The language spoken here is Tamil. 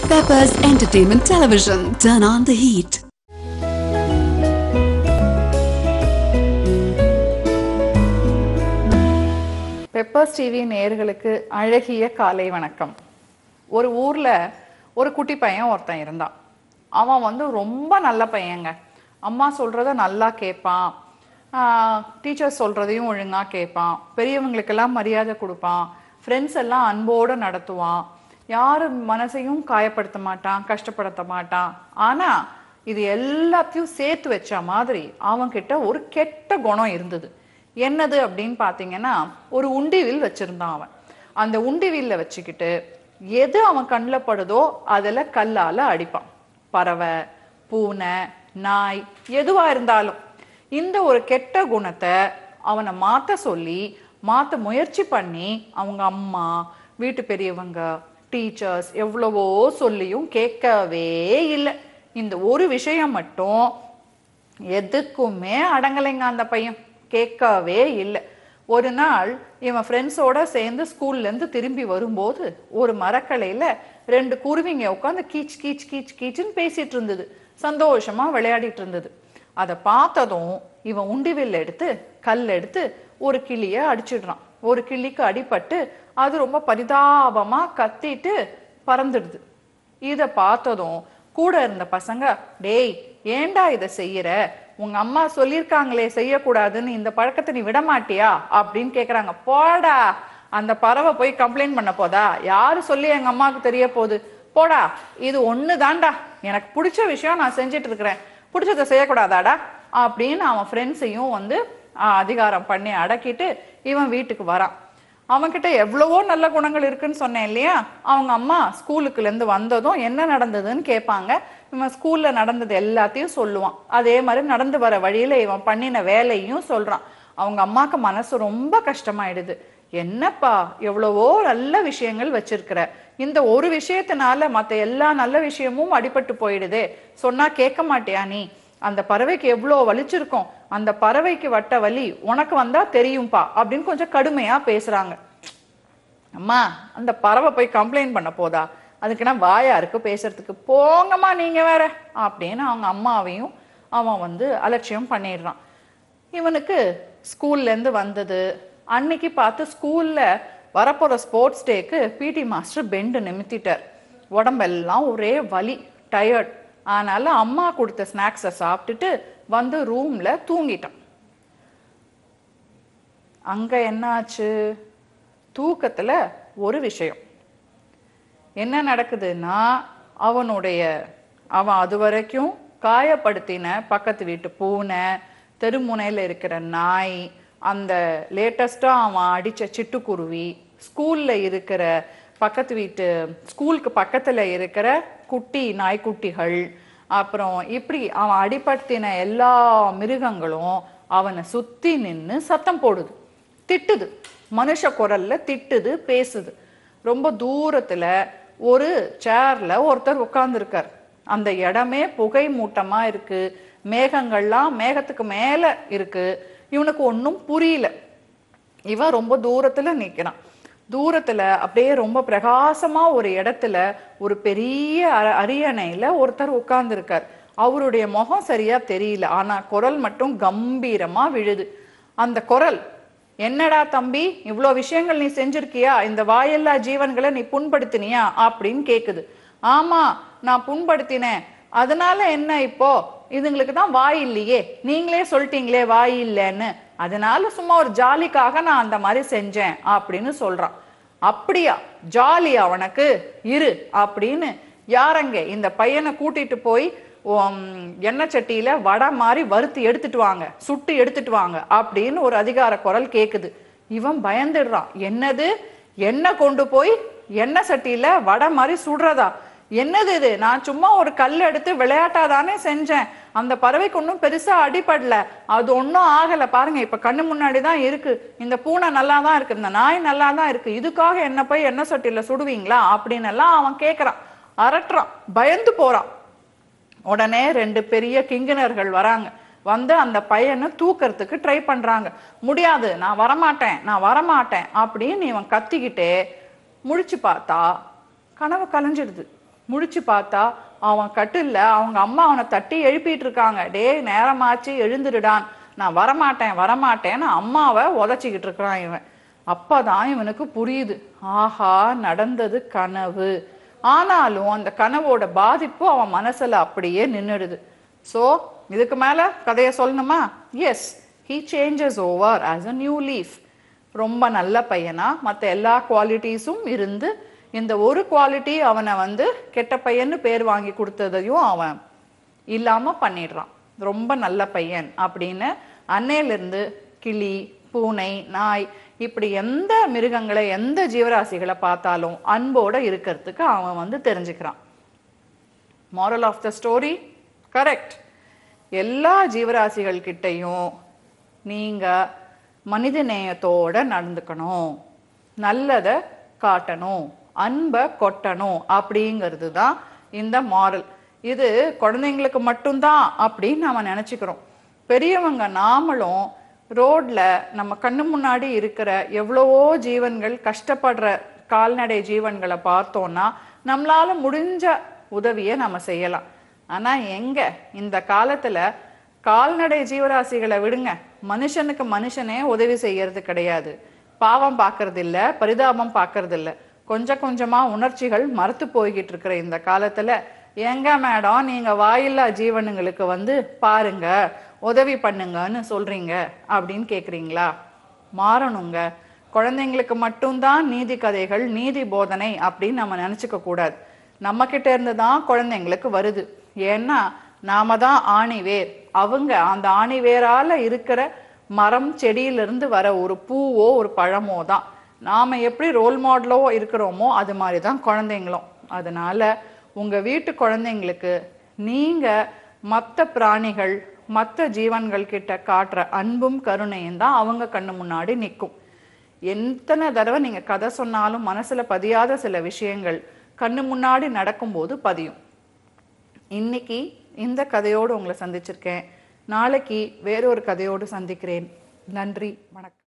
Peppers Entertainment Television. Turn on the heat. Peppers TV நேயர்களுக்கு அழகிய காலை வணக்கம் ஒரு ஊர்ல ஒரு குட்டி பையன் ஒருத்தன் இருந்தான் அவன் வந்து ரொம்ப நல்ல பையங்க அம்மா சொல்றத நல்லா கேட்பான் டீச்சர்ஸ் சொல்றதையும் ஒழுங்கா கேட்பான் பெரியவங்களுக்கெல்லாம் மரியாதை கொடுப்பான் ஃப்ரெண்ட்ஸ் எல்லாம் அன்போடு நடத்துவான் யாரு மனசையும் காயப்படுத்த மாட்டான் கஷ்டப்படுத்த மாட்டான் ஆனா இது எல்லாத்தையும் சேர்த்து வச்ச மாதிரி அவன்கிட்ட ஒரு கெட்ட குணம் இருந்தது என்னது அப்படின்னு பார்த்தீங்கன்னா ஒரு உண்டிவில் வச்சிருந்தான் அவன் அந்த உண்டிவில்ல வச்சுக்கிட்டு எது அவன் கண்ணில் படுதோ அதில் கல்லால அடிப்பான் பறவை பூனை நாய் எதுவா இருந்தாலும் இந்த ஒரு கெட்ட குணத்தை அவனை மாத்த சொல்லி மாத்த முயற்சி பண்ணி அவங்க அம்மா வீட்டு பெரியவங்க டீச்சர்ஸ் எவ்வளவோ சொல்லியும் கேட்கவே இல்லை இந்த ஒரு விஷயம் மட்டும் எதுக்குமே அடங்கலைங்க அந்த பையன் கேட்கவே இல்லை ஒரு நாள் இவன் ஃப்ரெண்ட்ஸோட சேர்ந்து ஸ்கூல்ல இருந்து திரும்பி வரும்போது ஒரு மரக்கலையில ரெண்டு குருவிங்க உட்காந்து கீச் கீச் கீச் கீச்சுன்னு பேசிட்டு இருந்தது சந்தோஷமா விளையாடிட்டு இருந்தது அதை பார்த்ததும் இவன் உண்டிவில் எடுத்து கல் எடுத்து ஒரு கிளிய அடிச்சிடுறான் ஒரு கிளிக்கு அடிபட்டு அது ரொம்ப பரிதாபமா கத்திட்டு பறந்துடுது இத பார்த்ததும் கூட இருந்த பசங்க டேய் ஏன்டா இதை செய்யற உங்க அம்மா சொல்லியிருக்காங்களே செய்யக்கூடாதுன்னு இந்த பழக்கத்தை நீ விட மாட்டியா அப்படின்னு கேக்குறாங்க போடா அந்த பறவை போய் கம்ப்ளைண்ட் பண்ண போதா யாரு சொல்லி எங்க அம்மாவுக்கு தெரிய போகுது போடா இது ஒண்ணு தான்டா எனக்கு பிடிச்ச விஷயம் நான் செஞ்சுட்டு இருக்கிறேன் பிடிச்சதை செய்யக்கூடாதாடா அப்படின்னு அவன் ஃப்ரெண்ட்ஸையும் வந்து ஆஹ், அதிகாரம் பண்ணி அடக்கிட்டு இவன் வீட்டுக்கு வரான் அவன்கிட்ட எவ்வளவோ நல்ல குணங்கள் இருக்குன்னு சொன்னேன் இல்லையா அவங்க அம்மா ஸ்கூலுக்குல இருந்து வந்ததும் என்ன நடந்ததுன்னு கேட்பாங்க இவன் ஸ்கூல்ல நடந்தது எல்லாத்தையும் சொல்லுவான் அதே மாதிரி நடந்து வர வழியில இவன் பண்ணின வேலையும் சொல்றான் அவங்க அம்மாக்கு மனசு ரொம்ப கஷ்டமாயிடுது என்னப்பா எவ்வளவோ நல்ல விஷயங்கள் வச்சிருக்கிற இந்த ஒரு விஷயத்தினால மத்த எல்லா நல்ல விஷயமும் அடிபட்டு போயிடுதே சொன்னா கேட்க மாட்டியா நீ அந்த பறவைக்கு எவ்வளோ வலிச்சிருக்கும் அந்த பறவைக்கு வட்ட வலி உனக்கு வந்தா தெரியும்பா அப்படின்னு கொஞ்சம் கடுமையா பேசுறாங்க அம்மா அந்த பறவை போய் கம்ப்ளைண்ட் பண்ண போதா அதுக்குன்னா வாயா இருக்கு பேசுறதுக்கு போங்கம்மா நீங்க வேற அப்படின்னு அவங்க அம்மாவையும் அவன் வந்து அலட்சியம் பண்ணிடுறான் இவனுக்கு ஸ்கூல்ல இருந்து வந்தது அன்னைக்கு பார்த்து ஸ்கூல்ல வரப்போற ஸ்போர்ட்ஸ் டேக்கு பிடி மாஸ்டர் பெண்டு நிமித்திட்டார் உடம்பெல்லாம் ஒரே வலி டயர்ட் அதனால அம்மா கொடுத்த ஸ்நாக்ஸை சாப்பிட்டுட்டு வந்து ரூம்ல தூங்கிட்டான் அங்க என்ன ஆச்சு தூக்கத்துல ஒரு விஷயம் என்ன நடக்குதுன்னா அவனுடைய அவன் அது வரைக்கும் காயப்படுத்தின பக்கத்து வீட்டு பூனை தெருமுனையில் இருக்கிற நாய் அந்த லேட்டஸ்டாக அவன் அடித்த சிட்டுக்குருவி ஸ்கூலில் இருக்கிற பக்கத்து வீட்டு ஸ்கூலுக்கு பக்கத்தில் இருக்கிற குட்டி நாய்க்குட்டிகள் அப்புறம் இப்படி அவன் அடிப்படுத்தின எல்லா மிருகங்களும் அவனை சுற்றி நின்று சத்தம் போடுது திட்டுது மனுஷ குரல்ல திட்டுது பேசுது ரொம்ப தூரத்துல ஒரு சேர்ல ஒருத்தர் உட்கார்ந்துருக்கார் அந்த இடமே புகை மூட்டமா இருக்கு மேகங்கள்லாம் மேகத்துக்கு மேல இருக்கு இவனுக்கு ஒன்றும் புரியல இவன் ரொம்ப தூரத்துல நிக்கிறான் தூரத்துல அப்படியே ரொம்ப பிரகாசமா ஒரு இடத்துல ஒரு பெரிய அ- அரியணையில ஒருத்தர் உட்கார்ந்துருக்கார் அவருடைய முகம் சரியா தெரியல ஆனா குரல் மட்டும் கம்பீரமா விழுது அந்த குரல் என்னடா தம்பி இவ்வளோ விஷயங்கள் நீ செஞ்சிருக்கியா இந்த வாயெல்லா ஜீவன்களை நீ புண்படுத்தினியா அப்படின்னு கேக்குது ஆமா நான் புண்படுத்தினேன் அதனால என்ன இப்போ இதுங்களுக்கு தான் வாய் இல்லையே நீங்களே சொல்லிட்டீங்களே வாய் இல்லைன்னு அதனால சும்மா ஒரு ஜாலிக்காக நான் அந்த மாதிரி செஞ்சேன் அப்படின்னு சொல்றான் அப்படியா ஜாலி அவனுக்கு இரு அப்படின்னு யாரங்க இந்த பையனை கூட்டிட்டு போய் உம், எண்ணெய் சட்டியில வடை மாதிரி வறுத்து எடுத்துட்டு வாங்க சுட்டு எடுத்துட்டு வாங்க அப்படின்னு ஒரு அதிகார குரல் கேக்குது இவன் பயந்துடுறான் என்னது எண்ணெய் கொண்டு போய் எண்ணெய் சட்டியில வடை மாதிரி சுடுறதா என்னது இது நான் சும்மா ஒரு கல் எடுத்து விளையாட்டா தானே செஞ்சேன் அந்த பறவைக்கு ஒன்றும் பெருசா அடிபடல அது ஒன்றும் ஆகல பாருங்க இப்ப கண்ணு முன்னாடி தான் இருக்கு இந்த பூனை நல்லா தான் இருக்கு இந்த நாய் நல்லா தான் இருக்கு இதுக்காக என்ன போய் எண்ணெய் சட்டியில சுடுவீங்களா அப்படின்னு எல்லாம் அவன் கேக்குறான் அரட்டுறான் பயந்து போறான் உடனே ரெண்டு பெரிய கிங்கினர்கள் வராங்க வந்து அந்த பையனை தூக்கறதுக்கு ட்ரை பண்றாங்க முடியாது நான் வரமாட்டேன் நான் வரமாட்டேன் அப்படின்னு இவன் கத்திக்கிட்டே முழிச்சு பார்த்தா கனவு கலைஞ்சிடுது முழிச்சு பார்த்தா அவன் கட்டில்ல அவங்க அம்மா அவனை தட்டி எழுப்பிட்டு இருக்காங்க டேய் நேரமாச்சு எழுந்துடுடான் நான் வரமாட்டேன் வரமாட்டேன்னு அம்மாவை உதச்சிக்கிட்டு இருக்கிறான் இவன் அப்பதான் இவனுக்கு புரியுது ஆஹா நடந்தது கனவு ஆனாலும் அந்த கனவோட பாதிப்பு அவன் மனசுல அப்படியே நின்னுடுது சோ இதுக்கு மேல கதையை சொல்லணுமா yes he changes over as a new leaf ரொம்ப நல்ல பையனா மற்ற எல்லா குவாலிட்டிஸும் இருந்து இந்த ஒரு குவாலிட்டி அவனை வந்து கெட்ட பையன்னு பேர் வாங்கி கொடுத்ததையும் அவன் இல்லாம பண்ணிடுறான் ரொம்ப நல்ல பையன் அப்படின்னு அன்னையிலிருந்து கிளி பூனை நாய் இப்படி எந்த மிருகங்களை எந்த ஜீவராசிகளை பார்த்தாலும் அன்போட இருக்கிறதுக்கு அவன் வந்து தெரிஞ்சுக்கிறான் moral of the story correct எல்லா ஜீவராசிகள் கிட்டையும் நீங்க மனித நேயத்தோட நடந்துக்கணும் நல்லதை காட்டணும் அன்பை கொட்டணும் அப்படிங்கிறது தான் இந்த மாரல் இது குழந்தைங்களுக்கு மட்டும்தான் அப்படின்னு நாம நினைச்சுக்கிறோம் பெரியவங்க நாமளும் ரோட்ல நம்ம கண்ணு முன்னாடி இருக்கிற எவ்வளவோ ஜீவன்கள் கஷ்டப்படுற கால்நடை ஜீவன்களை பார்த்தோம்னா நம்மளால முடிஞ்ச உதவியை நம்ம செய்யலாம் ஆனா எங்க இந்த காலத்துல கால்நடை ஜீவராசிகளை விடுங்க மனுஷனுக்கு மனுஷனே உதவி செய்யறது கிடையாது பாவம் பார்க்கறது இல்ல பரிதாபம் பார்க்கறது இல்ல கொஞ்சம் கொஞ்சமா உணர்ச்சிகள் மறுத்து போய்கிட்டு இருக்கிற இந்த காலத்துல எங்க மேடம் நீங்க வாயில்லா ஜீவனுங்களுக்கு வந்து பாருங்க உதவி பண்ணுங்கன்னு சொல்றீங்க அப்படின்னு கேக்குறீங்களா மாறணுங்க குழந்தைங்களுக்கு மட்டும்தான் நீதி கதைகள் நீதி போதனை அப்படின்னு நம்ம நினைச்சுக்க கூடாது நம்ம கிட்ட இருந்து தான் குழந்தைங்களுக்கு வருது ஏன்னா நாம தான் ஆணிவேர் அவங்க அந்த ஆணிவேரால இருக்கிற மரம் செடியிலிருந்து வர ஒரு பூவோ ஒரு பழமோ தான் நாம எப்படி ரோல் மாடலோ இருக்கிறோமோ அது மாதிரி தான் குழந்தைங்களும் அதனால உங்க வீட்டு குழந்தைங்களுக்கு நீங்க மற்ற பிராணிகள் மற்ற ஜீவன்கள் கிட்ட காட்டுற அன்பும் கருணையும் தான் அவங்க கண்ணு முன்னாடி நிற்கும் எத்தனை தடவை நீங்க கதை சொன்னாலும் மனசுல பதியாத சில விஷயங்கள் கண்ணு முன்னாடி நடக்கும்போது பதியும் இன்னைக்கு இந்த கதையோடு உங்களை சந்திச்சிருக்கேன் நாளைக்கு வேறொரு கதையோடு சந்திக்கிறேன் நன்றி வணக்கம்